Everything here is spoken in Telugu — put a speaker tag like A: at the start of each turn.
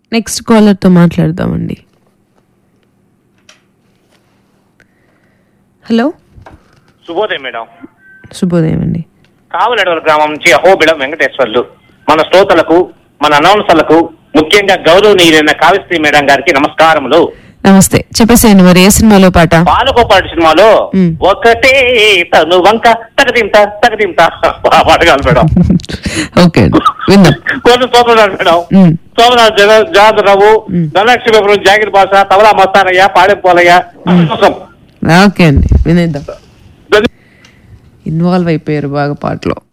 A: నెక్స్ట్ కాలర్తో మాట్లాడదామండి హలో
B: శుభోదయం మేడం
A: శుభోదయం అండి
B: కావలడవల గ్రామం నుంచి అహోబిళం వెంకటేశ్వర్లు మన శ్రోతలకు మన అనౌన్సర్లకు ముఖ్యంగా గౌరవనీయులైన కావ్యశ్రీ మేడం గారికి నమస్కారములు
A: నమస్తే చెప్పేసేయండి మరి ఏ సినిమాలో పాట
B: పాలకోపాటి సినిమాలో
A: మ్.
B: ఒకటే తను వంక తగదింత తగదింత పాడగాలి మేడం
A: ఓకే అండి విందాం
B: కొంచెం సోమనాథ్ మేడం
A: మ్.
B: సోమనాథ్ జగ- జనార్దన్ రావు
A: మ్.
B: ధనలక్ష్మీపురం జాగిర్ బాష తవలా మస్తానయ్య పాడెం పోలయ్య కోసం.
A: ఓకే అండి వినేద్దాం ఇన్వాల్వ్ అయిపోయారు బాగా పాటలో